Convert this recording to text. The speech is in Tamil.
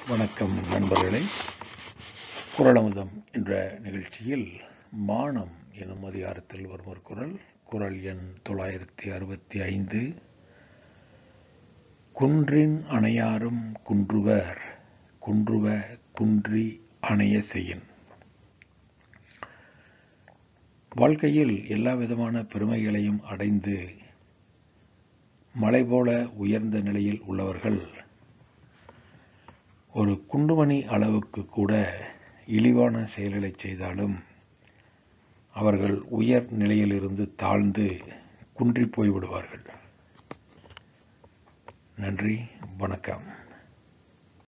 வணக்கம் நண்பர்களே குரலமுதம் என்ற நிகழ்ச்சியில் மானம் எனும் அதிகாரத்தில் வரும் ஒரு குரல் குரல் எண் தொள்ளாயிரத்தி அறுபத்தி ஐந்து குன்றின் அணையாரும் குன்றுவர் குன்றுவ குன்றி அணைய செய்யின் வாழ்க்கையில் எல்லா விதமான பெருமைகளையும் அடைந்து மலை போல உயர்ந்த நிலையில் உள்ளவர்கள் ஒரு குண்டுமணி அளவுக்கு கூட இழிவான செயல்களை செய்தாலும் அவர்கள் உயர் நிலையிலிருந்து தாழ்ந்து குன்றி போய்விடுவார்கள் நன்றி வணக்கம்